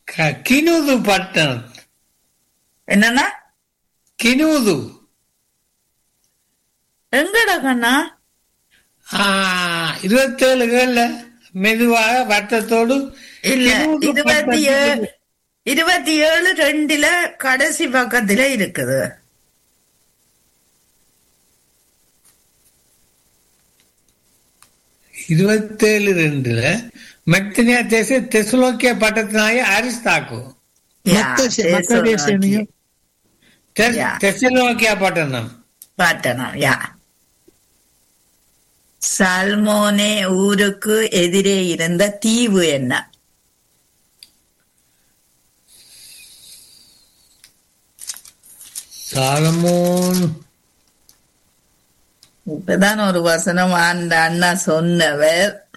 க- கினுது பட்டணம் என்னன்னா கினுது எங்கடா கண்ணா ஆ, இருபத்தேழு ஏழுல மெதுவாக வட்டத்தோடு இல்ல கினுது இருபத்தி ஏழு பட்டணத்துக்கு- இருபத்தி ஏழு ரெண்டுல கடைசி பக்கத்துல இருக்குது இருபத்தேழு ரெண்டுல மெக்தனியா தேச தெசுலோக்கிய பட்டத்தினாய அரிஸ்தாக்கு யா, மத்த- மத்த தேசம் தேசனையும் தெஸ்- Yeah. தெசலோக்கியா பட்டணம் பட்டணம் யா சல்மோனே ஊருக்கு எதிரே இருந்த தீவு என்ன சாலமோன் இப்பதான் ஒரு வசனம் அந்த அண்ணா சொன்னவர்